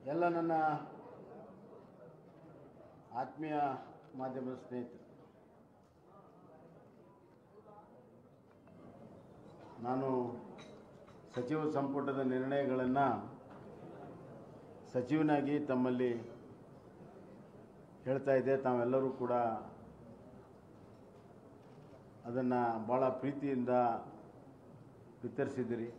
ಎಲ್ಲ ನನ್ನ ಆತ್ಮೀಯ ಮಾಧ್ಯಮದ ಸ್ನೇಹಿತರು ನಾನು ಸಚಿವ ಸಂಪುಟದ ನಿರ್ಣಯಗಳನ್ನು ಸಚಿವನಾಗಿ ತಮ್ಮಲ್ಲಿ ಹೇಳ್ತಾ ಇದ್ದೆ ತಾವೆಲ್ಲರೂ ಕೂಡ ಅದನ್ನು ಭಾಳ ಪ್ರೀತಿಯಿಂದ ವಿತರಿಸಿದಿರಿ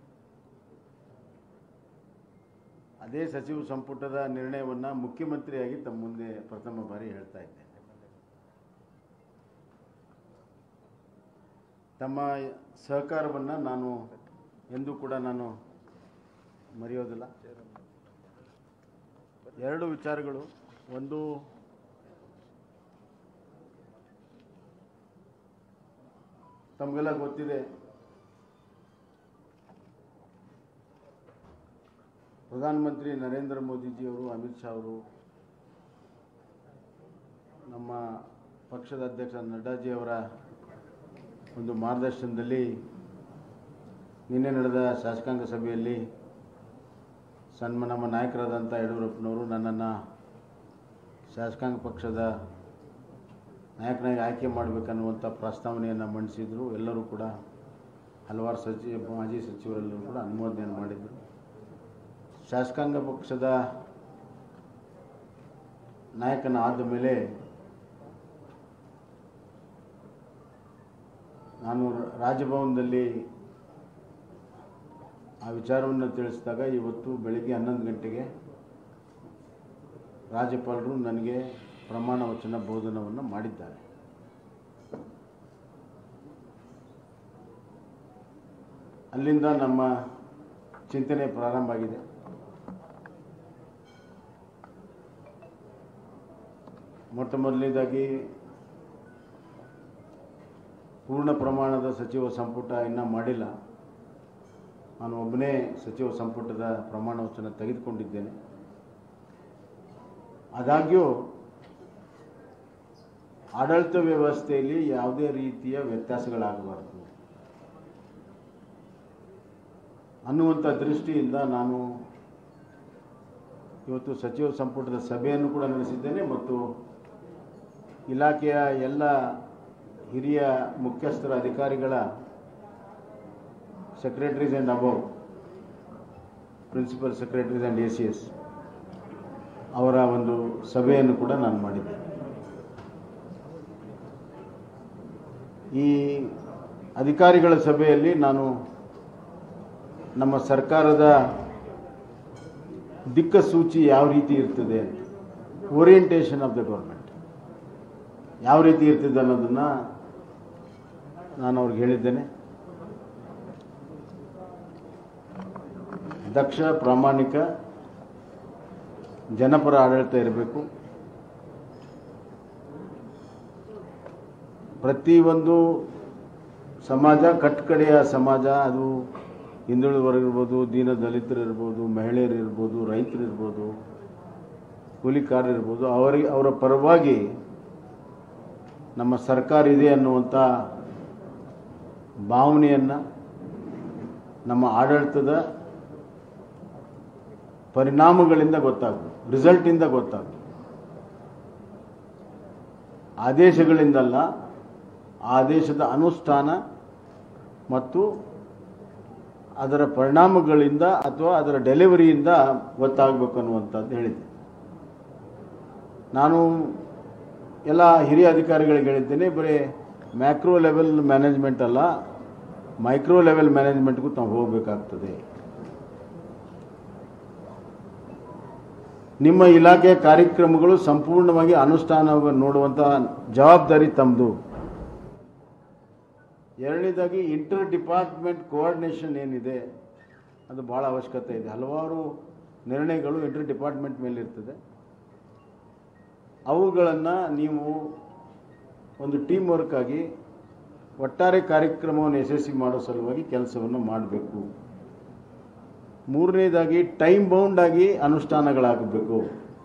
ಅದೇ ಸಚಿವ ಸಂಪುಟದ ನಿರ್ಣಯವನ್ನು ಮುಖ್ಯಮಂತ್ರಿಯಾಗಿ ತಮ್ಮ ಮುಂದೆ ಪ್ರಥಮ ಬಾರಿ ಹೇಳ್ತಾ ಇದ್ದೇನೆ ತಮ್ಮ ಸಹಕಾರವನ್ನು ನಾನು ಎಂದೂ ಕೂಡ ನಾನು ಮರೆಯೋದಿಲ್ಲ ಎರಡು ವಿಚಾರಗಳು ಒಂದು ತಮಗೆಲ್ಲ ಗೊತ್ತಿದೆ ಪ್ರಧಾನಮಂತ್ರಿ ನರೇಂದ್ರ ಮೋದಿಜಿಯವರು ಅಮಿತ್ ಶಾ ಅವರು ನಮ್ಮ ಪಕ್ಷದ ಅಧ್ಯಕ್ಷ ನಡ್ಡಾಜಿಯವರ ಒಂದು ಮಾರ್ಗದರ್ಶನದಲ್ಲಿ ನಿನ್ನೆ ನಡೆದ ಶಾಸಕಾಂಗ ಸಭೆಯಲ್ಲಿ ಸನ್ಮ ನಮ್ಮ ನಾಯಕರಾದಂಥ ಯಡಿಯೂರಪ್ಪನವರು ನನ್ನನ್ನು ಶಾಸಕಾಂಗ ಪಕ್ಷದ ನಾಯಕನಾಗಿ ಆಯ್ಕೆ ಮಾಡಬೇಕನ್ನುವಂಥ ಪ್ರಸ್ತಾವನೆಯನ್ನು ಮಂಡಿಸಿದರು ಎಲ್ಲರೂ ಕೂಡ ಹಲವಾರು ಸಚಿವ ಮಾಜಿ ಸಚಿವರೆಲ್ಲರೂ ಕೂಡ ಅನುಮೋದನೆಯನ್ನು ಮಾಡಿದರು ಶಾಸಕಾಂಗ ಪಕ್ಷದ ನಾಯಕನ ಆದ ಮೇಲೆ ನಾನು ರಾಜಭವನದಲ್ಲಿ ಆ ವಿಚಾರವನ್ನು ತಿಳಿಸಿದಾಗ ಇವತ್ತು ಬೆಳಿಗ್ಗೆ ಹನ್ನೊಂದು ಗಂಟೆಗೆ ರಾಜ್ಯಪಾಲರು ನನಗೆ ಪ್ರಮಾಣ ವಚನ ಬೋಧನವನ್ನು ಮಾಡಿದ್ದಾರೆ ಅಲ್ಲಿಂದ ನಮ್ಮ ಚಿಂತನೆ ಪ್ರಾರಂಭ ಆಗಿದೆ ಮೊಟ್ಟ ಮೊದಲನೇದಾಗಿ ಪೂರ್ಣ ಪ್ರಮಾಣದ ಸಚಿವ ಸಂಪುಟ ಇನ್ನೂ ಮಾಡಿಲ್ಲ ನಾನು ಒಬ್ಬನೇ ಸಚಿವ ಸಂಪುಟದ ಪ್ರಮಾಣ ವಚನ ತೆಗೆದುಕೊಂಡಿದ್ದೇನೆ ಆದಾಗ್ಯೂ ಆಡಳಿತ ವ್ಯವಸ್ಥೆಯಲ್ಲಿ ಯಾವುದೇ ರೀತಿಯ ವ್ಯತ್ಯಾಸಗಳಾಗಬಾರದು ಅನ್ನುವಂಥ ದೃಷ್ಟಿಯಿಂದ ನಾನು ಇವತ್ತು ಸಚಿವ ಸಂಪುಟದ ಸಭೆಯನ್ನು ಕೂಡ ನಡೆಸಿದ್ದೇನೆ ಮತ್ತು ಇಲಾಖೆಯ ಎಲ್ಲ ಹಿರಿಯ ಮುಖ್ಯಸ್ಥರ ಅಧಿಕಾರಿಗಳ secretaries and above principal secretaries and A C S ಅವರ ಒಂದು ಸಭೆಯನ್ನು ಕೂಡ ನಾನು ಮಾಡಿದ್ದೆ ಈ ಅಧಿಕಾರಿಗಳ ಸಭೆಯಲ್ಲಿ ನಾನು ನಮ್ಮ ಸರ್ಕಾರದ ದಿಕ್ಕಸೂಚಿ ಯಾವ ರೀತಿ ಇರ್ತದೆ ಅಂತ ಓರಿಯಂಟೇಷನ್ ಆಫ್ ದ ಗೌರ್ಮೆಂಟ್ ಯಾವ ರೀತಿ ಇರ್ತದೆ ಅನ್ನೋದನ್ನು ನಾನು ಅವ್ರಿಗೆ ಹೇಳಿದ್ದೇನೆ ದಕ್ಷ ಪ್ರಾಮಾಣಿಕ ಜನಪರ ಆಡಳಿತ ಇರಬೇಕು ಪ್ರತಿಯೊಂದು ಸಮಾಜ ಕಟ್ಕಡೆಯ ಸಮಾಜ ಅದು ಹಿಂದುಳಿದ ವರ್ಗ ಇರ್ಬೋದು ದೀನ ದಲಿತರು ಇರ್ಬೋದು ಮಹಿಳೆಯರು ಇರ್ಬೋದು ರೈತರು ಇರ್ಬೋದು ಕೂಲಿಕಾರರು ಇರ್ಬೋದು ಅವರಿಗೆ ಅವರ ಪರವಾಗಿ ನಮ್ಮ ಸರ್ಕಾರ ಇದೆ ಅನ್ನುವಂಥ ಭಾವನೆಯನ್ನು ನಮ್ಮ ಆಡಳಿತದ ಪರಿಣಾಮಗಳಿಂದ ಗೊತ್ತಾಗ್ತದೆ ರಿಸಲ್ಟಿಂದ ಗೊತ್ತಾಗ್ತದೆ ಆದೇಶಗಳಿಂದಲ್ಲ ಆದೇಶದ ಅನುಷ್ಠಾನ ಮತ್ತು ಅದರ ಪರಿಣಾಮಗಳಿಂದ ಅಥವಾ ಅದರ ಡೆಲಿವರಿಯಿಂದ ಗೊತ್ತಾಗಬೇಕು ಅನ್ನುವಂಥದ್ದು ಹೇಳಿದ್ದೆ ನಾನು ಎಲ್ಲ ಹಿರಿಯ ಅಧಿಕಾರಿಗಳಿಗೆ ಹೇಳಿದ್ದೇನೆ ಬರೀ ಮ್ಯಾಕ್ರೋ ಲೆವೆಲ್ ಮ್ಯಾನೇಜ್ಮೆಂಟ್ ಅಲ್ಲ ಮೈಕ್ರೋ ಲೆವೆಲ್ ಮ್ಯಾನೇಜ್ಮೆಂಟ್ಗೂ ತಾವು ಹೋಗಬೇಕಾಗ್ತದೆ ನಿಮ್ಮ ಇಲಾಖೆಯ ಕಾರ್ಯಕ್ರಮಗಳು ಸಂಪೂರ್ಣವಾಗಿ ಅನುಷ್ಠಾನ ನೋಡುವಂಥ ಜವಾಬ್ದಾರಿ ತಮ್ಮದು ಎರಡನೇದಾಗಿ ಇಂಟರ್ ಡಿಪಾರ್ಟ್ಮೆಂಟ್ ಕೋಆರ್ಡಿನೇಷನ್ ಏನಿದೆ ಅದು ಭಾಳ ಅವಶ್ಯಕತೆ ಇದೆ ಹಲವಾರು ನಿರ್ಣಯಗಳು ಇಂಟರ್ ಡಿಪಾರ್ಟ್ಮೆಂಟ್ ಮೇಲೆ ಇರ್ತದೆ ಅವುಗಳನ್ನು ನೀವು ಒಂದು ಟೀಮ್ ವರ್ಕ್ ಆಗಿ ಒಟ್ಟಾರೆ ಕಾರ್ಯಕ್ರಮವನ್ನು ಯಶಸ್ವಿ ಮಾಡೋ ಸಲುವಾಗಿ ಕೆಲಸವನ್ನು ಮಾಡಬೇಕು ಮೂರನೇದಾಗಿ ಟೈಮ್ ಬೌಂಡ್ ಆಗಿ ಅನುಷ್ಠಾನಗಳಾಗಬೇಕು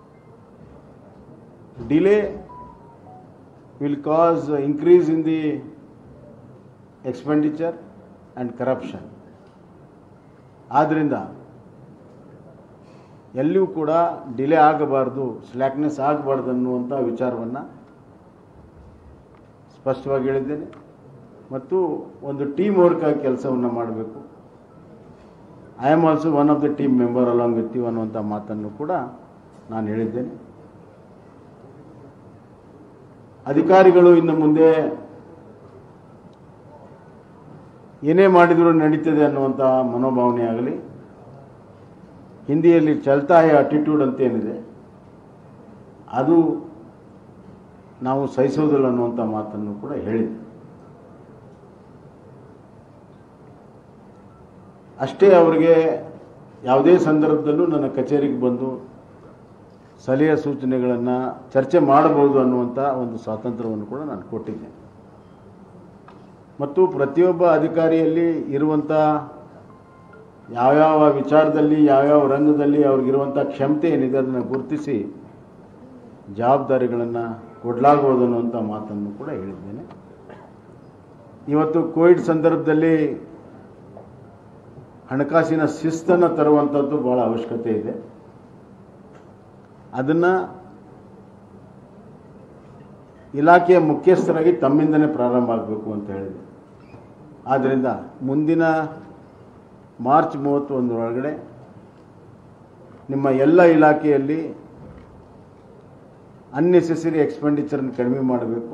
delay will cause increase in the expenditure and corruption ಆದ್ದರಿಂದ ಎಲ್ಲಿಯೂ ಕೂಡ ಡಿಲೇ ಆಗಬಾರ್ದು ಸ್ಲ್ಯಾಕ್ನೆಸ್ ಆಗಬಾರ್ದು ಅನ್ನುವಂಥ ವಿಚಾರವನ್ನು ಸ್ಪಷ್ಟವಾಗಿ ಹೇಳಿದ್ದೇನೆ ಮತ್ತು ಒಂದು ಟೀಮ್ ವರ್ಕ್ ಆಗಿ ಕೆಲಸವನ್ನು ಮಾಡಬೇಕು I am also one of the team member along with you ಅನ್ನುವಂಥ ಮಾತನ್ನು ಕೂಡ ನಾನು ಹೇಳಿದ್ದೇನೆ ಅಧಿಕಾರಿಗಳು ಇನ್ನು ಮುಂದೆ ಏನೇ ಮಾಡಿದರೂ ನಡೀತದೆ ಅನ್ನುವಂಥ ಮನೋಭಾವನೆ ಆಗಲಿ ಹಿಂದಿಯಲ್ಲಿ ಚಲ್ತಾ ಹೇ ಅಟಿಟ್ಯೂಡ್ ಅಂತ ಏನಿದೆ ಅದು ನಾವು ಸಹಿಸೋದಿಲ್ಲ ಅನ್ನುವಂಥ ಮಾತನ್ನು ಕೂಡ ಹೇಳಿದೆ ಅಷ್ಟೇ ಅವರಿಗೆ ಯಾವುದೇ ಸಂದರ್ಭದಲ್ಲೂ ನನ್ನ ಕಚೇರಿಗೆ ಬಂದು ಸಲಹೆ ಸೂಚನೆಗಳನ್ನು ಚರ್ಚೆ ಮಾಡಬಹುದು ಅನ್ನುವಂಥ ಒಂದು ಸ್ವಾತಂತ್ರ್ಯವನ್ನು ಕೂಡ ನಾನು ಕೊಟ್ಟಿದ್ದೇನೆ ಮತ್ತು ಪ್ರತಿಯೊಬ್ಬ ಅಧಿಕಾರಿಯಲ್ಲಿ ಇರುವಂಥ ಯಾವ್ಯಾವ ವಿಚಾರದಲ್ಲಿ ಯಾವ್ಯಾವ ರಂಗದಲ್ಲಿ ಅವ್ರಿಗಿರುವಂಥ ಕ್ಷಮತೆ ಏನಿದೆ ಅದನ್ನು ಗುರುತಿಸಿ ಜವಾಬ್ದಾರಿಗಳನ್ನು ಕೊಡಲಾಗುವುದು ಅನ್ನುವಂಥ ಮಾತನ್ನು ಕೂಡ ಹೇಳಿದ್ದೇನೆ ಇವತ್ತು ಕೋವಿಡ್ ಸಂದರ್ಭದಲ್ಲಿ ಹಣಕಾಸಿನ ಶಿಸ್ತನ್ನು ತರುವಂಥದ್ದು ಭಾಳ ಅವಶ್ಯಕತೆ ಇದೆ ಅದನ್ನು ಇಲಾಖೆಯ ಮುಖ್ಯಸ್ಥರಾಗಿ ತಮ್ಮಿಂದನೇ ಪ್ರಾರಂಭ ಆಗಬೇಕು ಅಂತ ಹೇಳಿದೆ ಆದ್ದರಿಂದ ಮುಂದಿನ ಮಾರ್ಚ್ ಮೂವತ್ತೊಂದರೊಳಗಡೆ ನಿಮ್ಮ ಎಲ್ಲ ಇಲಾಖೆಯಲ್ಲಿ ಅನ್ನೆಸೆಸರಿ ಎಕ್ಸ್ಪೆಂಡಿಚರ್ನ ಕಡಿಮೆ ಮಾಡಬೇಕು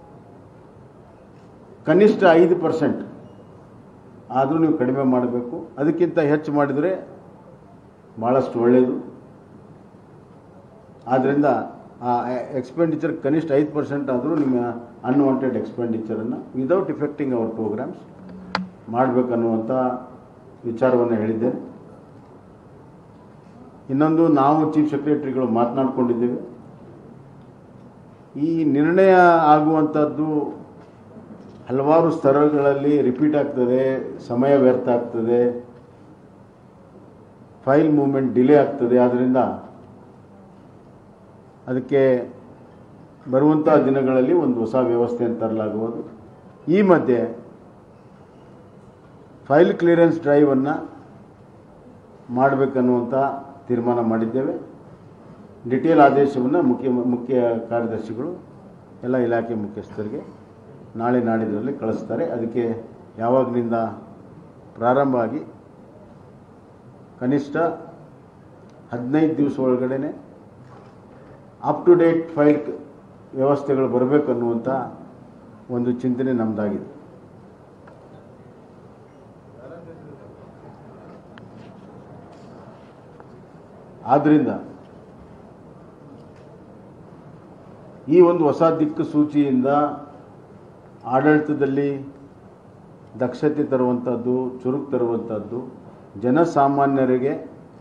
ಕನಿಷ್ಠ ಐದು ಪರ್ಸೆಂಟ್ ಆದರೂ ನೀವು ಕಡಿಮೆ ಮಾಡಬೇಕು ಅದಕ್ಕಿಂತ ಹೆಚ್ಚು ಮಾಡಿದರೆ ಭಾಳಷ್ಟು ಒಳ್ಳೆಯದು ಆದ್ದರಿಂದ ಆ ಎಕ್ಸ್ಪೆಂಡಿಚರ್ ಕನಿಷ್ಠ ಐದು ಪರ್ಸೆಂಟ್ ಆದರೂ ನಿಮ್ಮ ಅನ್ವಾಂಟೆಡ್ ಎಕ್ಸ್ಪೆಂಡಿಚರನ್ನು ವಿದೌಟ್ ಇಫೆಕ್ಟಿಂಗ್ ಅವರ್ ಪ್ರೋಗ್ರಾಮ್ಸ್ ಮಾಡಬೇಕನ್ನುವಂಥ ವಿಚಾರವನ್ನು ಹೇಳಿದ್ದೇನೆ ಇನ್ನೊಂದು ನಾವು ಚೀಫ್ ಸೆಕ್ರೆಟರಿಗಳು ಮಾತನಾಡಿಕೊಂಡಿದ್ದೇವೆ ಈ ನಿರ್ಣಯ ಆಗುವಂಥದ್ದು ಹಲವಾರು ಸ್ತರಗಳಲ್ಲಿ ರಿಪೀಟ್ ಆಗ್ತದೆ ಸಮಯ ವ್ಯರ್ಥ ಆಗ್ತದೆ ಫೈಲ್ ಮೂವ್ಮೆಂಟ್ ಡಿಲೇ ಆಗ್ತದೆ ಆದ್ದರಿಂದ ಅದಕ್ಕೆ ಬರುವಂಥ ದಿನಗಳಲ್ಲಿ ಒಂದು ಹೊಸ ವ್ಯವಸ್ಥೆಯನ್ನು ತರಲಾಗುವುದು ಈ ಮಧ್ಯೆ ಫೈಲ್ ಕ್ಲಿಯರೆನ್ಸ್ ಡ್ರೈವನ್ನು ಮಾಡಬೇಕನ್ನುವಂಥ ತೀರ್ಮಾನ ಮಾಡಿದ್ದೇವೆ ಡಿಟೇಲ್ ಆದೇಶವನ್ನು ಮುಖ್ಯ ಮುಖ್ಯ ಕಾರ್ಯದರ್ಶಿಗಳು ಎಲ್ಲ ಇಲಾಖೆ ಮುಖ್ಯಸ್ಥರಿಗೆ ನಾಳೆ ನಾಡಿದ್ರಲ್ಲಿ ಕಳಿಸ್ತಾರೆ ಅದಕ್ಕೆ ಯಾವಾಗಲಿಂದ ಪ್ರಾರಂಭ ಆಗಿ ಕನಿಷ್ಠ ಹದಿನೈದು ದಿವಸ ಒಳಗಡೆ ಅಪ್ ಟು ಡೇಟ್ ಫೈಲ್ ವ್ಯವಸ್ಥೆಗಳು ಬರಬೇಕು ಅನ್ನುವಂಥ ಒಂದು ಚಿಂತನೆ ನಮ್ಮದಾಗಿದೆ ಆದ್ದರಿಂದ ಈ ಒಂದು ಹೊಸ ದಿಕ್ಕು ಸೂಚಿಯಿಂದ ಆಡಳಿತದಲ್ಲಿ ದಕ್ಷತೆ ತರುವಂಥದ್ದು ಚುರುಕು ತರುವಂಥದ್ದು ಜನಸಾಮಾನ್ಯರಿಗೆ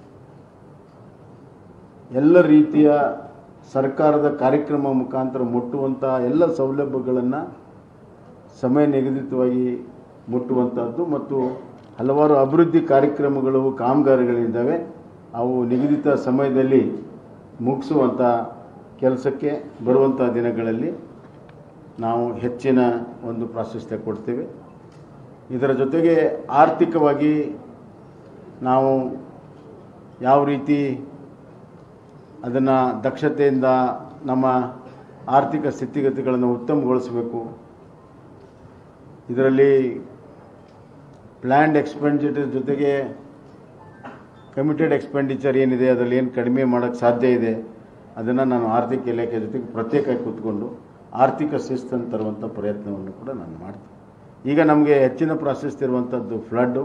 ಎಲ್ಲ ರೀತಿಯ ಸರ್ಕಾರದ ಕಾರ್ಯಕ್ರಮ ಮುಖಾಂತರ ಮುಟ್ಟುವಂಥ ಎಲ್ಲ ಸೌಲಭ್ಯಗಳನ್ನು ಸಮಯ ನಿಗದಿತವಾಗಿ ಮುಟ್ಟುವಂಥದ್ದು ಮತ್ತು ಹಲವಾರು ಅಭಿವೃದ್ಧಿ ಕಾರ್ಯಕ್ರಮಗಳು ಕಾಮಗಾರಿಗಳಿದ್ದಾವೆ ಅವು ನಿಗದಿತ ಸಮಯದಲ್ಲಿ ಮುಗಿಸುವಂಥ ಕೆಲಸಕ್ಕೆ ಬರುವಂಥ ದಿನಗಳಲ್ಲಿ ನಾವು ಹೆಚ್ಚಿನ ಒಂದು ಪ್ರಾಶಸ್ತ್ಯ ಕೊಡ್ತೇವೆ ಇದರ ಜೊತೆಗೆ ಆರ್ಥಿಕವಾಗಿ ನಾವು ಯಾವ ರೀತಿ ಅದನ್ನು ದಕ್ಷತೆಯಿಂದ ನಮ್ಮ ಆರ್ಥಿಕ ಸ್ಥಿತಿಗತಿಗಳನ್ನು ಉತ್ತಮಗೊಳಿಸಬೇಕು ಇದರಲ್ಲಿ ಪ್ಲ್ಯಾಂಡ್ ಎಕ್ಸ್ಪೆಂಡಿಚರ್ ಜೊತೆಗೆ ಕಮಿಟೆಡ್ ಎಕ್ಸ್ಪೆಂಡಿಚರ್ ಏನಿದೆ ಅದರಲ್ಲಿ ಏನು ಕಡಿಮೆ ಮಾಡೋಕ್ಕೆ ಸಾಧ್ಯ ಇದೆ ಅದನ್ನು ನಾನು ಆರ್ಥಿಕ ಇಲಾಖೆ ಜೊತೆಗೆ ಪ್ರತ್ಯೇಕವಾಗಿ ಕೂತ್ಕೊಂಡು ಆರ್ಥಿಕ ಶಿಸ್ತನ್ನು ತರುವಂಥ ಪ್ರಯತ್ನವನ್ನು ಕೂಡ ನಾನು ಮಾಡ್ತೀನಿ ಈಗ ನಮಗೆ ಹೆಚ್ಚಿನ ಪ್ರಾಶಸ್ತ್ಯ ಇರುವಂಥದ್ದು ಫ್ಲಡ್ಡು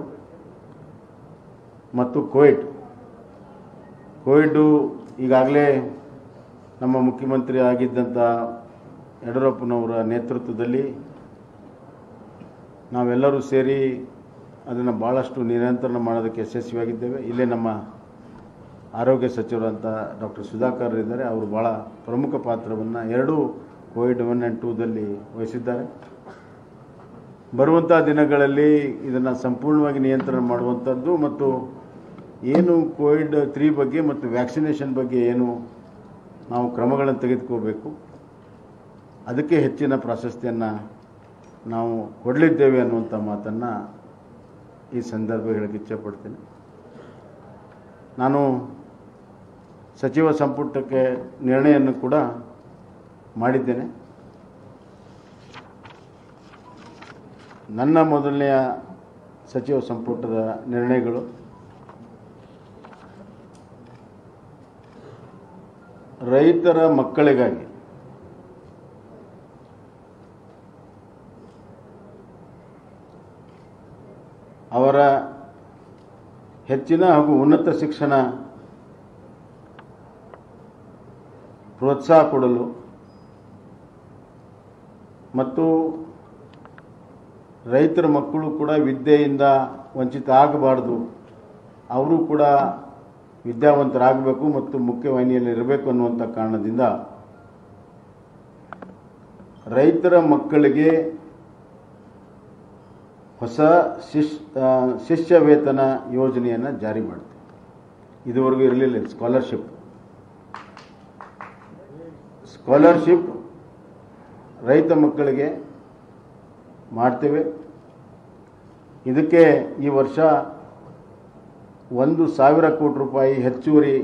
ಮತ್ತು ಕೋವಿಡ್ ಕೋವಿಡ್ಡು ಈಗಾಗಲೇ ನಮ್ಮ ಮುಖ್ಯಮಂತ್ರಿ ಆಗಿದ್ದಂಥ ಯಡಿಯೂರಪ್ಪನವರ ನೇತೃತ್ವದಲ್ಲಿ ನಾವೆಲ್ಲರೂ ಸೇರಿ ಅದನ್ನು ಭಾಳಷ್ಟು ನಿಯಂತ್ರಣ ಮಾಡೋದಕ್ಕೆ ಯಶಸ್ವಿಯಾಗಿದ್ದೇವೆ ಇಲ್ಲೇ ನಮ್ಮ ಆರೋಗ್ಯ ಸಚಿವರಂತ ಡಾಕ್ಟರ್ ಸುಧಾಕರ್ ಇದ್ದಾರೆ ಅವರು ಭಾಳ ಪ್ರಮುಖ ಪಾತ್ರವನ್ನು ಎರಡೂ ಕೋವಿಡ್ ಒನ್ ಆ್ಯಂಡ್ ಟೂದಲ್ಲಿ ವಹಿಸಿದ್ದಾರೆ ಬರುವಂಥ ದಿನಗಳಲ್ಲಿ ಇದನ್ನು ಸಂಪೂರ್ಣವಾಗಿ ನಿಯಂತ್ರಣ ಮಾಡುವಂಥದ್ದು ಮತ್ತು ಏನು ಕೋವಿಡ್ ತ್ರೀ ಬಗ್ಗೆ ಮತ್ತು ವ್ಯಾಕ್ಸಿನೇಷನ್ ಬಗ್ಗೆ ಏನು ನಾವು ಕ್ರಮಗಳನ್ನು ತೆಗೆದುಕೋಬೇಕು ಅದಕ್ಕೆ ಹೆಚ್ಚಿನ ಪ್ರಾಶಸ್ತ್ಯವನ್ನು ನಾವು ಕೊಡಲಿದ್ದೇವೆ ಅನ್ನುವಂಥ ಮಾತನ್ನು ಈ ಸಂದರ್ಭ ಹೇಳಕ್ಕೆ ಇಚ್ಛೆಪಡ್ತೇನೆ ನಾನು ಸಚಿವ ಸಂಪುಟಕ್ಕೆ ನಿರ್ಣಯವನ್ನು ಕೂಡ ಮಾಡಿದ್ದೇನೆ ನನ್ನ ಮೊದಲನೆಯ ಸಚಿವ ಸಂಪುಟದ ನಿರ್ಣಯಗಳು ರೈತರ ಮಕ್ಕಳಿಗಾಗಿ ಅವರ ಹೆಚ್ಚಿನ ಹಾಗೂ ಉನ್ನತ ಶಿಕ್ಷಣ ಪ್ರೋತ್ಸಾಹ ಕೊಡಲು ಮತ್ತು ರೈತರ ಮಕ್ಕಳು ಕೂಡ ವಿದ್ಯೆಯಿಂದ ವಂಚಿತ ಆಗಬಾರ್ದು ಅವರು ಕೂಡ ವಿದ್ಯಾವಂತರಾಗಬೇಕು ಮತ್ತು ಮುಖ್ಯವಾಹಿನಿಯಲ್ಲಿ ಇರಬೇಕು ಅನ್ನುವಂಥ ಕಾರಣದಿಂದ ರೈತರ ಮಕ್ಕಳಿಗೆ ಹೊಸ ಶಿಶ್ ಆ, ಶಿಷ್ಯ ವೇತನ ಯೋಜನೆಯನ್ನು ಜಾರಿ ಮಾಡ್ತೀವಿ ಇದುವರೆಗೂ ಇರಲಿಲ್ಲ ಸ್ಕಾಲರ್ಶಿಪ್ ಸ್ಕಾಲರ್ಶಿಪ್ ರೈತ ಮಕ್ಕಳಿಗೆ ಮಾಡ್ತೇವೆ ಇದಕ್ಕೆ ಈ ವರ್ಷ ಒಂದು ಸಾವಿರ ಕೋಟಿ ರೂಪಾಯಿ ಹೆಚ್ಚುವರಿ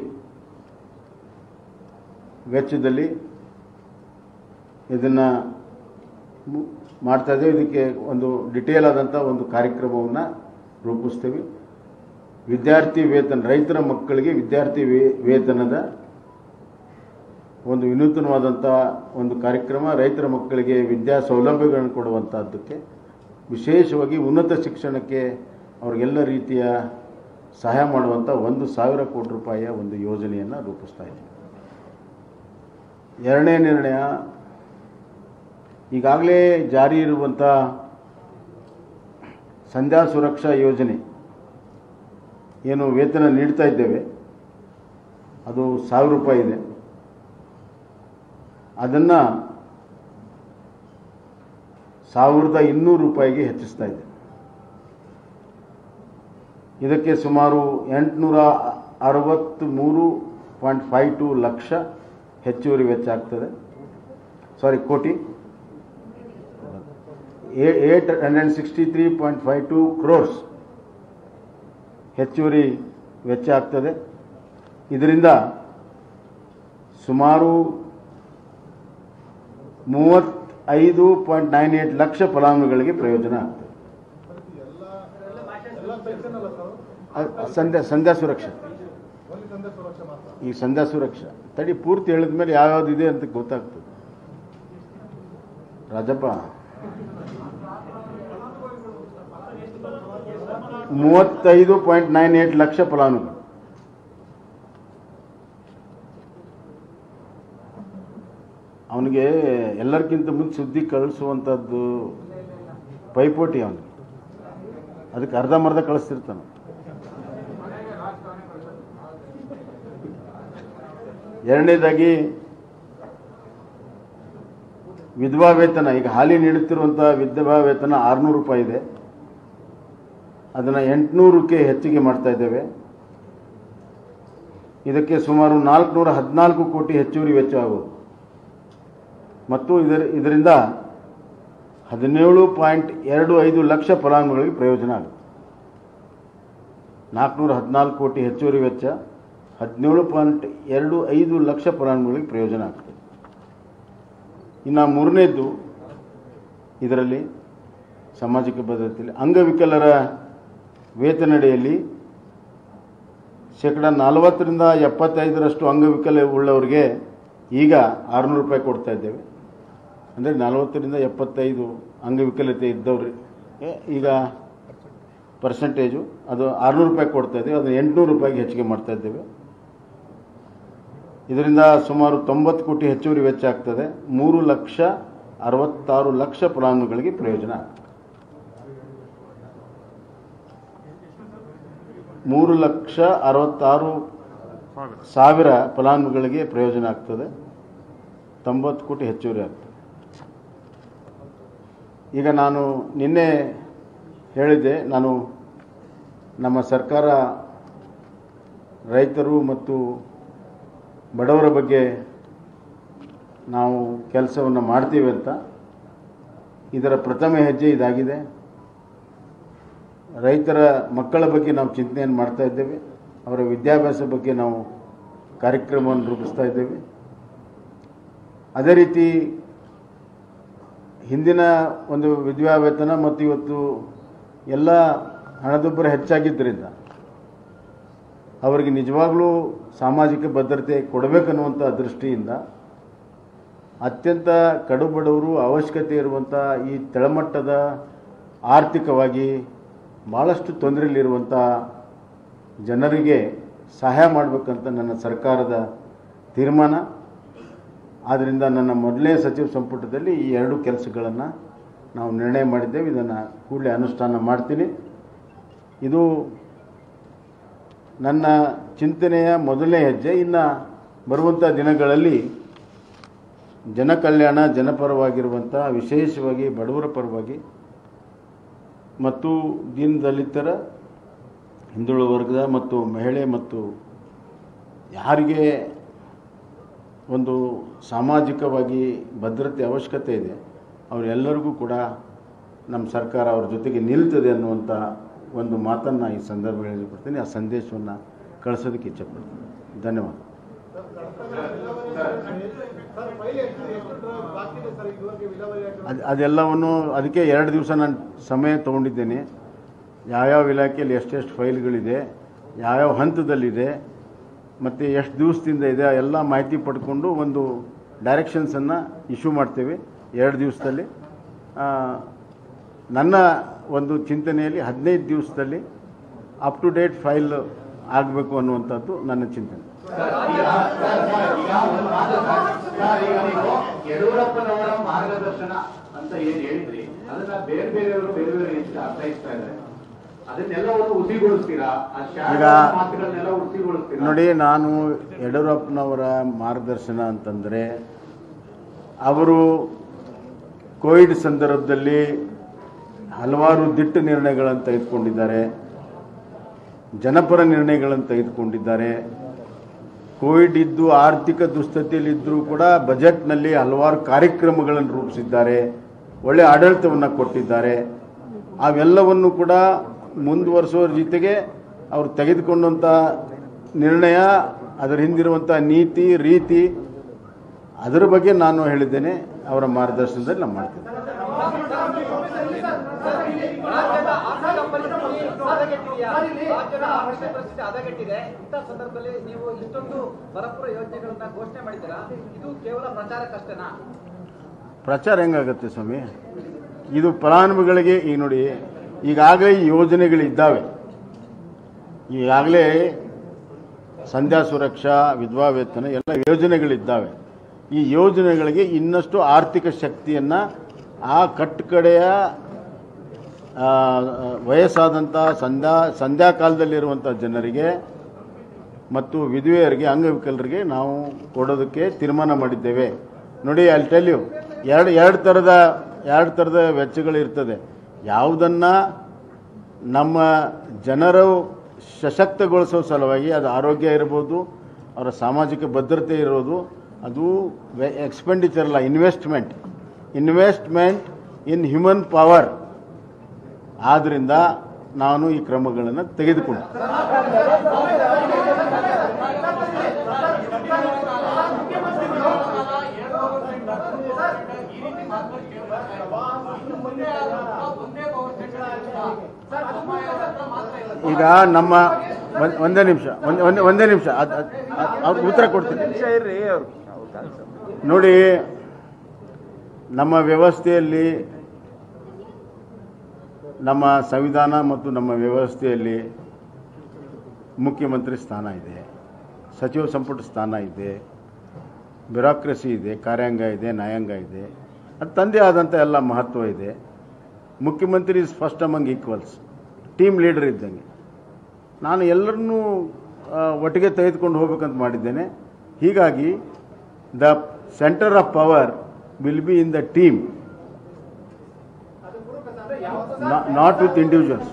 ವೆಚ್ಚದಲ್ಲಿ ಇದನ್ನು ಮಾಡ್ತಾ ಇದ್ದೇವೆ ಇದಕ್ಕೆ ಒಂದು ಡಿಟೇಲ್ ಆದಂಥ ಒಂದು ಕಾರ್ಯಕ್ರಮವನ್ನು ರೂಪಿಸ್ತೀವಿ ವಿದ್ಯಾರ್ಥಿ ವೇತನ ರೈತರ ಮಕ್ಕಳಿಗೆ ವಿದ್ಯಾರ್ಥಿ ವೇ ವೇತನದ ಒಂದು ವಿನೂತನವಾದಂಥ ಒಂದು ಕಾರ್ಯಕ್ರಮ ರೈತರ ಮಕ್ಕಳಿಗೆ ವಿದ್ಯಾ ಸೌಲಭ್ಯಗಳನ್ನು ಕೊಡುವಂಥದ್ದಕ್ಕೆ ವಿಶೇಷವಾಗಿ ಉನ್ನತ ಶಿಕ್ಷಣಕ್ಕೆ ಅವ್ರಿಗೆಲ್ಲ ರೀತಿಯ ಸಹಾಯ ಮಾಡುವಂಥ ಒಂದು ಸಾವಿರ ಕೋಟಿ ರೂಪಾಯಿಯ ಒಂದು ಯೋಜನೆಯನ್ನು ರೂಪಿಸ್ತಾ ಇದ್ದೀವಿ ಎರಡನೇ ನಿರ್ಣಯ ಈಗಾಗಲೇ ಜಾರಿ ಇರುವಂಥ ಸಂಧ್ಯಾ ಸುರಕ್ಷಾ ಯೋಜನೆ ಏನು ವೇತನ ನೀಡ್ತಾ ಇದ್ದೇವೆ ಅದು ಸಾವಿರ ರೂಪಾಯಿ ಇದೆ ಅದನ್ನು ಸಾವಿರದ ಇನ್ನೂರು ರೂಪಾಯಿಗೆ ಹೆಚ್ಚಿಸ್ತಾ ಇದೆ ಇದಕ್ಕೆ ಸುಮಾರು ಎಂಟುನೂರ ಅರವತ್ತ್ಮೂರು ಪಾಯಿಂಟ್ ಫೈವ್ ಟು ಲಕ್ಷ ಹೆಚ್ಚುವರಿ ವೆಚ್ಚ ಆಗ್ತದೆ ಸಾರಿ ಕೋಟಿ eight hundred sixty three point five two crores ಹೆಚ್ಚುವರಿ ವೆಚ್ಚ ಆಗ್ತದೆ ಇದರಿಂದ ಸುಮಾರು ಮೂವತ್ತೈದು ಪಾಯಿಂಟ್ ನೈನ್ ಏಟ್ ಲಕ್ಷ ಫಲಾನುಭವಿಗಳಿಗೆ ಪ್ರಯೋಜನ ಆಗ್ತದೆ ಅದ್- ಸಂಧ್ಯಾ ಸಂಧ್ಯಾ ಸುರಕ್ಷಾ ಈ ಸಂಧ್ಯಾ ಸುರಕ್ಷಾ ತಡಿ ಪೂರ್ತಿ ಹೇಳಿದ ಮೇಲೆ ಯಾವ್ಯಾವ್ದು ಇದೆ ಅಂತ ಗೊತ್ತಾಗ್ತದೆ ರಾಜಪ್ಪ ಮೂವತ್ತೈದು ಪಾಯಿಂಟ್ ನೈನ್ ಏಟ್ ಲಕ್ಷ ಫಲಾನುಭವಿ ಅವನಿಗೆ ಎಲ್ಲರಿಗಿಂತ ಮುಂದೆ ಸುದ್ದಿ ಕಳಿಸುವಂಥದ್ದು ಪೈಪೋಟಿ ಅವನಿಗೆ ಅದಕ್ಕೆ ಅರ್ಧಂಬರ್ಧ ಕಳಿಸ್ತಿರ್ತಾನೆ ಎರಡನೇದಾಗಿ ವಿಧವಾ ವೇತನ ಈಗ ಹಾಲಿ ನೀಡುತ್ತಿರುವಂಥ ವಿಧವಾ ವೇತನ ಆರುನೂರು ರೂಪಾಯಿ ಇದೆ ಅದನ್ನು ಎಂಟುನೂರಕ್ಕೆ ಹೆಚ್ಚಿಗೆ ಮಾಡ್ತಾ ಇದ್ದೇವೆ ಇದಕ್ಕೆ ಸುಮಾರು ನಾಲ್ಕುನೂರ ಹದಿನಾಲ್ಕು ಕೋಟಿ ಹೆಚ್ಚುವರಿ ವೆಚ್ಚ ಆಗುವುದು ಮತ್ತು ಇದರ ಇದರಿಂದ ಹದಿನೇಳು ಪಾಯಿಂಟ್ ಎರಡು ಐದು ಲಕ್ಷ ಫಲಾನುಭವಿಗಳಿಗೆ ಪ್ರಯೋಜನ ಆಗುತ್ತೆ ನಾಲ್ಕುನೂರ ಹದಿನಾಲ್ಕು ಕೋಟಿ ಹೆಚ್ಚುವರಿ ವೆಚ್ಚ ಹದಿನೇಳು ಪಾಯಿಂಟ್ ಎರಡು ಐದು ಲಕ್ಷ ಫಲಾನುಭವಿಗಳಿಗೆ ಪ್ರಯೋಜನ ಆಗ್ತದೆ ಇನ್ನು ಮೂರನೇದ್ದು ಇದರಲ್ಲಿ ಸಾಮಾಜಿಕ ಭದ್ರತೆಯಲ್ಲಿ ಅಂಗವಿಕಲರ ವೇತನಡಿಯಲ್ಲಿ ಶೇಕಡ ನಲವತ್ತರಿಂದ ಎಪ್ಪತ್ತೈದರಷ್ಟು ಅಂಗವಿಕಲ ಉಳ್ಳವರಿಗೆ ಈಗ ಆರುನೂರು ರೂಪಾಯಿ ಕೊಡ್ತಾ ಇದ್ದೇವೆ ಅಂದರೆ ನಲವತ್ತರಿಂದ ಎಪ್ಪತ್ತೈದು ಅಂಗವಿಕಲತೆ ಇದ್ದವ್ರಿಗೆ ಈಗ ಪರ್ಸೆಂಟೇಜು ಅದು ಆರುನೂರು ರೂಪಾಯಿ ಕೊಡ್ತಾ ಇದ್ದೇವೆ ಅದು ಎಂಟುನೂರು ರೂಪಾಯಿಗೆ ಹೆಚ್ಚಿಗೆ ಮಾಡ್ತಾ ಇದ್ದೇವೆ ಇದರಿಂದ ಸುಮಾರು ತೊಂಬತ್ತು ಕೋಟಿ ಹೆಚ್ಚುವರಿ ವೆಚ್ಚ ಆಗ್ತದೆ ಮೂರು ಲಕ್ಷ ಅರವತ್ತಾರು ಲಕ್ಷ ಫಲಾನುಭವಿಗಳಿಗೆ ಪ್ರಯೋಜನ ಆಗ್ತದೆ ಮೂರು ಲಕ್ಷ ಅರವತ್ತಾರು ಸಾವಿರ ಫಲಾನುಭವಿಗಳಿಗೆ ಪ್ರಯೋಜನ ಆಗ್ತದೆ ತೊಂಬತ್ತು ಕೋಟಿ ಹೆಚ್ಚುವರಿ ಆಗ್ತದೆ ಈಗ ನಾನು ನಿನ್ನೆ ಹೇಳಿದ್ದೆ ನಾನು ನಮ್ಮ ಸರ್ಕಾರ ರೈತರು ಮತ್ತು ಬಡವರ ಬಗ್ಗೆ ನಾವು ಕೆಲಸವನ್ನು ಮಾಡ್ತೀವಿ ಅಂತ ಇದರ ಪ್ರಥಮ ಹೆಜ್ಜೆ ಇದಾಗಿದೆ ರೈತರ ಮಕ್ಕಳ ಬಗ್ಗೆ ನಾವು ಚಿಂತನೆಯನ್ನು ಮಾಡ್ತಾ ಇದ್ದೇವೆ ಅವರ ವಿದ್ಯಾಭ್ಯಾಸ ಬಗ್ಗೆ ನಾವು ಕಾರ್ಯಕ್ರಮವನ್ನು ರೂಪಿಸ್ತಾ ಇದ್ದೇವೆ ಅದೇ ರೀತಿ ಹಿಂದಿನ ಒಂದು ವಿಧವಾ ವೇತನ ಮತ್ತು ಇವತ್ತು ಎಲ್ಲ ಹಣದುಬ್ಬರ ಹೆಚ್ಚಾಗಿದ್ದರಿಂದ ಅವರಿಗೆ ನಿಜವಾಗ್ಲೂ ಸಾಮಾಜಿಕ ಭದ್ರತೆ ಕೊಡಬೇಕನ್ನುವಂಥ ದೃಷ್ಟಿಯಿಂದ ಅತ್ಯಂತ ಕಡುಬಡವರು ಅವಶ್ಯಕತೆ ಇರುವಂಥ ಈ ತಳಮಟ್ಟದ ಆರ್ಥಿಕವಾಗಿ ಭಾಳಷ್ಟು ತೊಂದರೆಯಲ್ಲಿರುವಂಥ ಜನರಿಗೆ ಸಹಾಯ ಮಾಡಬೇಕಂತ ನನ್ನ ಸರ್ಕಾರದ ತೀರ್ಮಾನ ಆದ್ದರಿಂದ ನನ್ನ ಮೊದಲನೇ ಸಚಿವ ಸಂಪುಟದಲ್ಲಿ ಈ ಎರಡು ಕೆಲಸಗಳನ್ನು ನಾವು ನಿರ್ಣಯ ಮಾಡಿದ್ದೇವೆ ಇದನ್ನು ಕೂಡಲೇ ಅನುಷ್ಠಾನ ಮಾಡ್ತೀನಿ ಇದು ನನ್ನ ಚಿಂತನೆಯ ಮೊದಲನೇ ಹೆಜ್ಜೆ ಇನ್ನು ಬರುವಂಥ ದಿನಗಳಲ್ಲಿ ಜನಕಲ್ಯಾಣ ಜನಪರವಾಗಿರುವಂಥ ವಿಶೇಷವಾಗಿ ಬಡವರ ಪರವಾಗಿ ಮತ್ತು ದೀನ ದಲಿತರ ಹಿಂದುಳಿದ ವರ್ಗದ ಮತ್ತು ಮಹಿಳೆ ಮತ್ತು ಯಾರಿಗೆ ಒಂದು ಸಾಮಾಜಿಕವಾಗಿ ಭದ್ರತೆ ಅವಶ್ಯಕತೆ ಇದೆ ಅವರೆಲ್ಲರಿಗೂ ಕೂಡ ನಮ್ಮ ಸರ್ಕಾರ ಅವ್ರ ಜೊತೆಗೆ ನಿಲ್ತದೆ ಅನ್ನುವಂಥ ಒಂದು ಮಾತನ್ನು ಈ ಸಂದರ್ಭದಲ್ಲಿ ಕೊಡ್ತೀನಿ ಆ ಸಂದೇಶವನ್ನು ಕಳಿಸೋದಕ್ಕೆ ಇಚ್ಛೆಪಡ್ತೀನಿ ಧನ್ಯವಾದ ಅದು ಅದೆಲ್ಲವನ್ನು ಅದಕ್ಕೆ ಎರಡು ದಿವಸ ನಾನು ಸಮಯ ತೊಗೊಂಡಿದ್ದೇನೆ ಯಾವ್ಯಾವ ಇಲಾಖೆಯಲ್ಲಿ ಎಷ್ಟೆಷ್ಟು ಫೈಲ್ಗಳಿದೆ ಯಾವ್ಯಾವ ಹಂತದಲ್ಲಿದೆ ಮತ್ತು ಎಷ್ಟು ದಿವಸದಿಂದ ಇದೆ ಆ ಎಲ್ಲ ಮಾಹಿತಿ ಪಡ್ಕೊಂಡು ಒಂದು ಡೈರೆಕ್ಷನ್ಸನ್ನು ಇಶ್ಯೂ ಮಾಡ್ತೇವೆ ಎರಡು ದಿವಸದಲ್ಲಿ ಆ, ನನ್ನ ಒಂದು ಚಿಂತನೆಯಲ್ಲಿ ಹದಿನೈದು ದಿವಸದಲ್ಲಿ ಅಪ್ ಟು ಡೇಟ್ ಫೈಲ್ ಆಗಬೇಕು ಅನ್ನುವಂಥದ್ದು ನನ್ನ ಚಿಂತನೆ ಯಡಿಯೂರಪ್ಪನವರ ಮಾರ್ಗದರ್ಶನ ಅಂತ ಏನ್ ಹೇಳಿದ್ರಿ ಅದನ್ನ ಬೇರೆ ಬೇರೆಯವರು ಬೇರೆ ಬೇರೆ ರೀತಿಯಲ್ಲಿ ಅರ್ಥೈಸ್ತಾ ಇದ್ದಾರೆ ಅದನ್ನೆಲ್ಲವನ್ನು ಹುಸಿಗೊಳಿಸ್ತೀರಾ ಆ ಶಾಲೆಯ ಈಗ- ಮಾತುಗಳನ್ನೆಲ್ಲ ಹುಸಿಗೊಳಿಸ್ತೀರಾ ನೋಡಿ ನಾನು ಯಡಿಯೂರಪ್ಪನವರ ಮಾರ್ಗದರ್ಶನ ಅಂತಂದರೆ ಅವರು ಕೋವಿಡ್ ಸಂದರ್ಭದಲ್ಲಿ ಹಲವಾರು ದಿಟ್ಟ ನಿರ್ಣಯಗಳನ್ನು ತೆಗೆದುಕೊಂಡಿದ್ದಾರೆ ಜನಪರ ನಿರ್ಣಯಗಳನ್ನು ತೆಗೆದುಕೊಂಡಿದ್ದಾರೆ ಕೋವಿಡ್ ಇದ್ದು ಆರ್ಥಿಕ ದುಸ್ಥಿತಿಯಲ್ಲಿದ್ದರೂ ಕೂಡ ಬಜೆಟ್ನಲ್ಲಿ ಹಲವಾರು ಕಾರ್ಯಕ್ರಮಗಳನ್ನು ರೂಪಿಸಿದ್ದಾರೆ ಒಳ್ಳೆಯ ಆಡಳಿತವನ್ನು ಕೊಟ್ಟಿದ್ದಾರೆ ಅವೆಲ್ಲವನ್ನು ಕೂಡ ಮುಂದುವರಿಸೋರ ಜೊತೆಗೆ ಅವರು ತೆಗೆದುಕೊಂಡಂಥ ನಿರ್ಣಯ ಅದರ ಹಿಂದಿರುವಂಥ ನೀತಿ ರೀತಿ ಅದರ ಬಗ್ಗೆ ನಾನು ಹೇಳಿದ್ದೇನೆ ಅವರ ಮಾರ್ಗದರ್ಶನದಲ್ಲಿ ನಾನು ಮಾಡ್ತೇನೆ ರಾಜ್ಯದ ಆರ್ಥಿಕ ಪರಿಸ್ಥಿತಿ ಹದಗೆಟ್ಟಿದೆಯಾ ರಾಜ್ಯದ ಆರ್ಥಿಕ ಪರಿಸ್ಥಿತಿ ಹದಗೆಟ್ಟಿದೆ ಇಂಥ ಸಂದರ್ಭದಲ್ಲಿ ನೀವು ಇಷ್ಟೊಂದು ಬರಪುರ ಯೋಜನೆಗಳನ್ನ ಘೋಷಣೆ ಮಾಡಿದ್ದೀರಾ ಇದು ಕೇವಲ ಪ್ರಚಾರಕ್ಕಷ್ಟೇನಾ ಪ್ರಚಾರ ಹೆಂಗಾಗತ್ತೆ ಸ್ವಾಮಿ ಇದು ಫಲಾನುಭವಿಗಳಿಗೆ ಈಗ ನೋಡಿ ಈಗಾಗಲೇ ಈ ಯೋಜನೆಗಳಿದ್ದಾವೆ ಈಗಾಗಲೇ ಸಂಧ್ಯಾ ಸುರಕ್ಷಾ ವಿಧವಾ ವೇತನ ಎಲ್ಲ ಯೋಜನೆಗಳಿದ್ದಾವೆ ಈ ಯೋಜನೆಗಳಿಗೆ ಇನ್ನಷ್ಟು ಆರ್ಥಿಕ ಶಕ್ತಿಯನ್ನು ಆ ಕಟ್ಟಕಡೆಯ ಆ, ವಯಸ್ಸಾದಂಥ ಸಂಧ್ಯಾ ಸಂಧ್ಯಾ ಕಾಲದಲ್ಲಿರುವಂಥ ಜನರಿಗೆ ಮತ್ತು ವಿಧವೆಯರಿಗೆ ಅಂಗವಿಕಲರಿಗೆ ನಾವು ಕೊಡೋದಕ್ಕೆ ತೀರ್ಮಾನ ಮಾಡಿದ್ದೇವೆ ನೋಡಿ ಅಲ್ಲಿ ಟೆಲ್ ಯು ಎರಡು ಎರಡು ಥರದ ಎರಡು ಥರದ ವೆಚ್ಚಗಳಿರ್ತದೆ ಯಾವುದನ್ನು ನಮ್ಮ ಜನರು ಸಶಕ್ತಗೊಳಿಸೋ ಸಲುವಾಗಿ ಅದು ಆರೋಗ್ಯ ಇರ್ಬೋದು ಅವರ ಸಾಮಾಜಿಕ ಭದ್ರತೆ ಇರೋದು ಅದು ಎಕ್ಸ್ಪೆಂಡಿಚರ್ ಅಲ್ಲ investment investment in human power ಆದ್ದರಿಂದ ನಾನು ಈ ಕ್ರಮಗಳನ್ನು ತೆಗೆದುಕೊಂಡೆ ಈಗ ನಮ್ಮ ಒಂದ್- ಒಂದೇ ನಿಮಿಷ ಒಂದ್- ಒಂದೇ ಒಂದೇ ನಿಮಿಷ ಅದ್- ಅದ್- ಅದ್- ಅವ್ರಿಗೆ ಉತ್ತರ ಕೊಡ್ತೀನಿ ನೋಡಿ ನಮ್ಮ ವ್ಯವಸ್ಥೆಯಲ್ಲಿ ನಮ್ಮ ಸಂವಿಧಾನ ಮತ್ತು ನಮ್ಮ ವ್ಯವಸ್ಥೆಯಲ್ಲಿ ಮುಖ್ಯಮಂತ್ರಿ ಸ್ಥಾನ ಇದೆ ಸಚಿವ ಸಂಪುಟ ಸ್ಥಾನ ಇದೆ ಬ್ಯೂರೋಕ್ರಸಿ ಇದೆ ಕಾರ್ಯಾಂಗ ಇದೆ ನ್ಯಾಯಾಂಗ ಇದೆ ಅದು ತಂದೆ ಆದಂಥ ಎಲ್ಲ ಮಹತ್ವ ಇದೆ ಮುಖ್ಯಮಂತ್ರಿ is first among equals team leader ಇದ್ದಂಗೆ ನಾನು ಎಲ್ಲರನ್ನೂ ಆ, ಒಟ್ಟಿಗೆ ತೆಗೆದುಕೊಂಡು ಹೋಗ್ಬೇಕಂತ ಮಾಡಿದ್ದೇನೆ ಹೀಗಾಗಿ the centre of power will be in the team not with individuals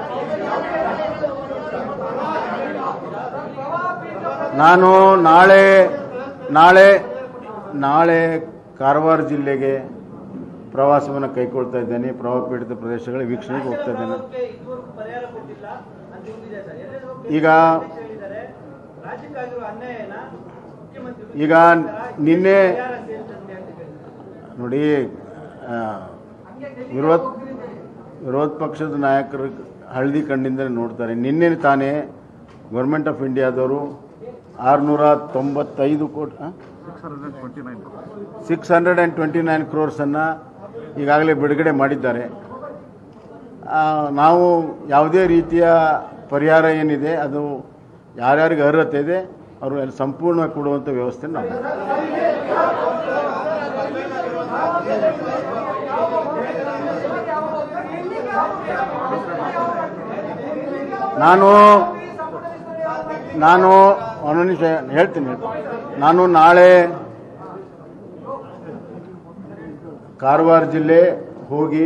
ನಾನು ನಾಳೆ ನಾಳೆ ನಾಳೆ ಕಾರವಾರ ಜಿಲ್ಲೆಗೆ ಪ್ರವಾಸವನ್ನು ಕೈಗೊಳ್ತಾ ಇದ್ದೇನೆ ಪ್ರವಾಹ ಪೀಡಿತ ಪ್ರದೇಶಗಳ ವೀಕ್ಷಣೆಗೆ ಹೋಗ್ತಾ ಇದ್ದೇನೆ ಇದುವರೆಗೂ ಪರಿಹಾರ ಕೊಟ್ಟಿಲ್ಲ ಅಂತ ಒಂದಿದೆ ಸರ್ ಎರಡನೇ ಈಗ ಹೇಳಿದ್ದಾರೆ ರಾಜ್ಯಕ್ಕಾಗಿರುವ ಅನ್ಯಾಯನ ಈಗ ನಿನ್ನೆ ನೋಡಿ ಆ, ವಿರೋಧ ವಿರೋಧ ಪಕ್ಷದ ನಾಯಕರು ಹಳದಿ ಕಣ್ಣಿಂದ ನೋಡ್ತಾರೆ ನಿನ್ನೆ ತಾನೇ ಗೌರ್ಮೆಂಟ್ ಆಫ್ ಇಂಡಿಯಾದವರು ಆರುನೂರ ತೊಂಬತ್ತೈದು ಕೋಟಿ six hundred and twenty nine ಕ್ರೋರ್ಸನ್ನು ಈಗಾಗಲೇ ಬಿಡುಗಡೆ ಮಾಡಿದ್ದಾರೆ ಆ, ನಾವು ಯಾವುದೇ ರೀತಿಯ ಪರಿಹಾರ ಏನಿದೆ ಅದು ಯಾರ್ಯಾರಿಗೆ ಅರ್ಹತೆ ಇದೆ ಅವರು ಅಲ್ಲಿ ಸಂಪೂರ್ಣವಾಗಿ ಕೊಡುವಂಥ ವ್ಯವಸ್ಥೆ ನಾವು ನಾನು ನಾನು ಒಂದು ನಿಮಿಷ ಹೇಳ್ತೀನಿ ಹೇಳ್ತೀನಿ ನಾನು ನಾಳೆ ಕಾರವಾರ ಜಿಲ್ಲೆ ಹೋಗಿ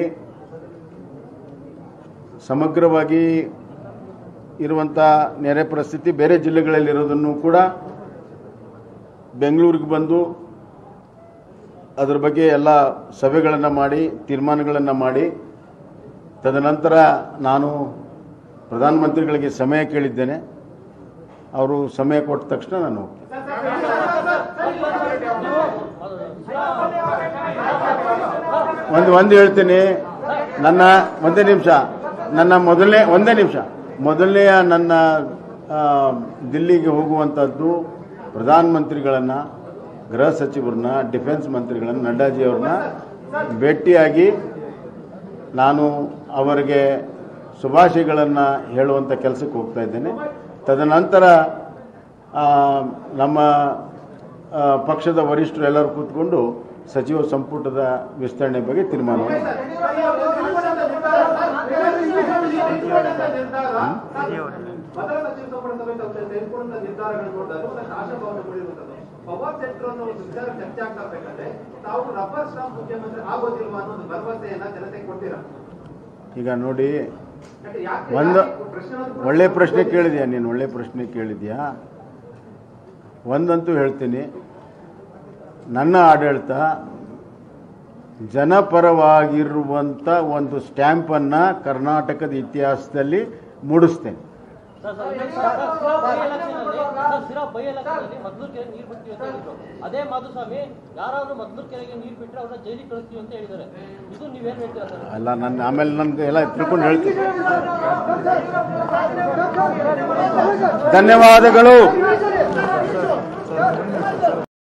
ಸಮಗ್ರವಾಗಿ ಇರುವಂಥ ನೆರೆ ಪರಿಸ್ಥಿತಿ ಬೇರೆ ಜಿಲ್ಲೆಗಳಲ್ಲಿರೋದನ್ನು ಕೂಡ ಬೆಂಗಳೂರಿಗೆ ಬಂದು ಅದರ ಬಗ್ಗೆ ಎಲ್ಲ ಸಭೆಗಳನ್ನು ಮಾಡಿ ತೀರ್ಮಾನಗಳನ್ನು ಮಾಡಿ ತದನಂತರ ನಾನು ಪ್ರಧಾನಮಂತ್ರಿಗಳಿಗೆ ಸಮಯ ಕೇಳಿದ್ದೇನೆ ಅವರು ಸಮಯ ಕೊಟ್ಟ ತಕ್ಷಣ ನಾನು ಹೋಗ್ತೇನೆ ಒಂದು ಒಂದು ಹೇಳ್ತೀನಿ ನನ್ನ ಒಂದೇ ನಿಮಿಷ ನನ್ನ ಮೊದಲನೇ ಒಂದೇ ನಿಮಿಷ ಮೊದಲನೆಯ ನನ್ನ ಆ, ದಿಲ್ಲಿಗೆ ಹೋಗುವಂಥದ್ದು ಪ್ರಧಾನಮಂತ್ರಿಗಳನ್ನು ಗೃಹ ಸಚಿವರನ್ನ ಡಿಫೆನ್ಸ್ ಮಂತ್ರಿಗಳನ್ನು ನಡ್ಡಾಜಿ ಅವ್ರನ್ನ ಭೇಟಿಯಾಗಿ ನಾನು ಅವರಿಗೆ ಶುಭಾಶಯಗಳನ್ನು ಹೇಳುವಂಥ ಕೆಲಸಕ್ಕೆ ಹೋಗ್ತಾ ಇದ್ದೇನೆ ತದನಂತರ ಆ, ನಮ್ಮ ಆ, ಪಕ್ಷದ ವರಿಷ್ಠರು ಎಲ್ಲರೂ ಕೂತ್ಕೊಂಡು ಸಚಿವ ಸಂಪುಟದ ವಿಸ್ತರಣೆ ಬಗ್ಗೆ ತೀರ್ಮಾನವನ್ನು ಮಾಡ್ತಾರೆ. ಮೊದಲ ಸಚಿವ ಸಂಪುಟ ಸಭೆ ತೆಗೆದುಕೊಂಡ ನಿರ್ಧಾರಗಳು ನೋಡಿದಾಗ ಒಂದಷ್ಟು ಆಶಾಭಾವನೆ ಮೂಡಿರುವಂತದ್ದು ಪವರ್ ಸೆಕ್ಟರ್ ಅನ್ನೋ ಒಂದು ವಿಚಾರ ಚರ್ಚೆ ಆಗ್ತಾ ಇರ್ಬೇಕಾದ್ರೆ ತಾವು ರಬ್ಬರ್ ಸ್ಟಾಂಪ್ ಮುಖ್ಯಮಂತ್ರಿ ಆಗೋದಿಲ್ವಾ ಅನ್ನೋ ಒಂದು ಭರವಸೆಯನ್ನ ಜನತೆಗೆ ಕೊಡ್ತೀರಾ ಈಗ ನೋಡಿ ಯಾಕೆ ಯಾಕೆ ಒಂದು ಪ್ರಶ್ನೆ ಒಂದು ಒಳ್ಳೆ ಪ್ರಶ್ನೆ ಕೇಳಿದ್ಯಾ ನೀನು ಒಳ್ಳೆ ಪ್ರಶ್ನೆ ಕೇಳಿದ್ಯಾ ಒಂದಂತೂ ಹೇಳ್ತೀನಿ ನನ್ನ ಆಡಳಿತ ಜನಪರವಾಗಿರುವಂಥ ಒಂದು ಸ್ಟ್ಯಾಂಪನ್ನು ಕರ್ನಾಟಕದ ಇತಿಹಾಸದಲ್ಲಿ ಮೂಡಿಸ್ತೇನೆ ಸರ್, ಸರ್, ಇನ್ನೊಂದು ಸರ್, ಸರ್, ಬೈ ಎಲೆಕ್ಷನಲ್ಲಿ ಸರ್, ಸಿರಾ ಬೈ ಎಲೆಕ್ಷನಲ್ಲಿ ಮದ್ಲೂರ್ ಕೆರೆಗೆ ನೀರು ಬಿಡ್ತೀವಿ ಅಂತ ಹೇಳಿದ್ರು ಅದೇ ಮಾಧುಸ್ವಾಮಿ ಯಾರಾದ್ರೂ ಮದ್ಲೂರ್ ಕೆರೆಗೆ ನೀರು ಬಿಟ್ಟರೆ ಅವ್ರನ್ನ ಜೈಲಿಗೆ ಕಳಿಸ್ತೀವಿ ಅಂತ ಹೇಳಿದ್ದಾರೆ ಇದು ನೀವೇನ್ ಹೇಳ್ತೀರಾ ಸರ್ ಅಲ್ಲ ನನ್ನ ಆಮೇಲೆ ನನಗೆ ಎಲ್ಲ ತಿಳ್ಕೊಂಡು ಹೇಳ್ತೀನಿ ಧನ್ಯವಾದಗಳು